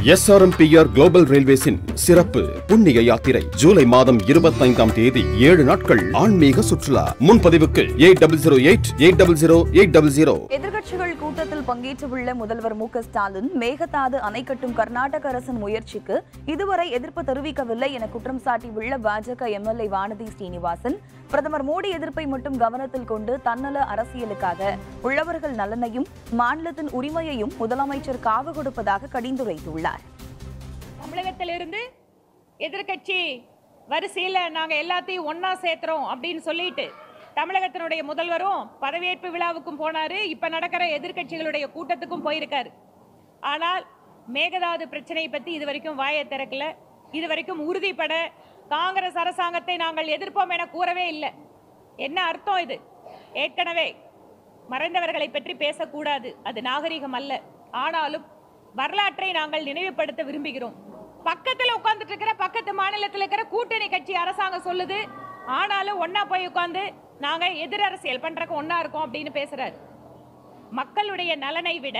SRMPR global ரயில்வேஸின் சிறப்பு புண்ணிய யாத்திரை ஜூலை மாதம் இருபத்தைந்தாம் தேதி ஏழு நாட்கள் ஆன்மீக சுற்றுலா முன்பதிவுக்கு eight double zero eight eight double zero eight double zero எதிர்க்கட்சிகள் கூட்டத்தில் பங்கேற்றுள்ள முதல்வர் மு க ஸ்டாலின் மேகதாது அணை கட்டும் கர்நாடக அரசின் முயற்சிக்கு இதுவரை எதிர்ப்பு தெரிவிக்கவில்லை என குற்றம் சாட்டியுள்ள பாஜக எம்எல்ஏ வானதி ஸ்ரீனிவாசன் பிரதமர் மோடி எதிர்ப்பை மட்டும் கவனத்தில் கொண்டு தன்னல அரசியலுக்காக உள்ளவர்கள் நலனையும் மாநிலத்தின் உரிமையையும் முதலமைச்சர் காவு கொடுப்பதாக கடிந்துரைத்துள்ளார் தமிழகத்திலிருந்து எதிர்க்கட்சி வரிசையில் நாங்கள் எல்லாத்தையும் ஒன்றா சேர்த்துறோம் அப்படின்னு சொல்லிட்டு தமிழகத்தினுடைய முதல்வரும் பதவியேற்பு விழாவுக்கும் போனார் இப்போ நடக்கிற எதிர்க்கட்சிகளுடைய கூட்டத்துக்கும் போயிருக்காரு ஆனால் மேகதாது பிரச்சனை பற்றி இது வரைக்கும் வாயை திறக்கல இது வரைக்கும் உறுதிப்பட காங்கிரஸ் அரசாங்கத்தை நாங்கள் எதிர்ப்போம் என கூறவே இல்லை என்ன அர்த்தம் இது ஏற்கனவே மறைந்தவர்களை பற்றி பேசக்கூடாது அது நாகரிகம் அல்ல ஆனாலும் வரலாற்றை நாங்கள் நினைவுபடுத்த விரும்புகிறோம் பக்கத்துல உட்கார்ந்துட்டு இருக்கிற பக்கத்து மாநிலத்தில் இருக்கிற கூட்டணி கட்சி அரசாங்கம் சொல்லுது ஆனாலும் ஒண்ணா போய் உட்கார்ந்து நாங்க எதிர் அரசியல் பண்றதுக்கு ஒண்ணா இருக்கோம் அப்படின்னு பேசுறாரு மக்களுடைய நலனை விட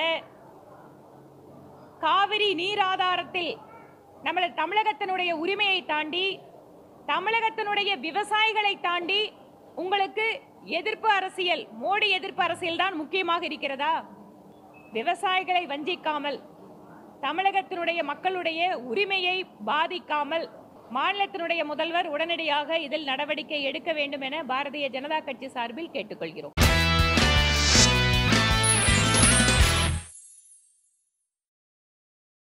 காவிரி நீர் ஆதாரத்தில் நம்மள தமிழகத்தினுடைய உரிமையை தாண்டி தமிழகத்தினுடைய விவசாயிகளை தாண்டி உங்களுக்கு எதிர்ப்பு அரசியல் மோடி எதிர்ப்பு அரசியல் தான் முக்கியமாக இருக்கிறதா விவசாயிகளை வஞ்சிக்காமல் தமிழகத்தினுடைய மக்களுடைய உரிமையை பாதிக்காமல் மாநிலத்தினுடைய முதல்வர் உடனடியாக இதில் நடவடிக்கை எடுக்க வேண்டும் என பாரதிய ஜனதா கட்சி சார்பில் கேட்டுக்கொள்கிறோம்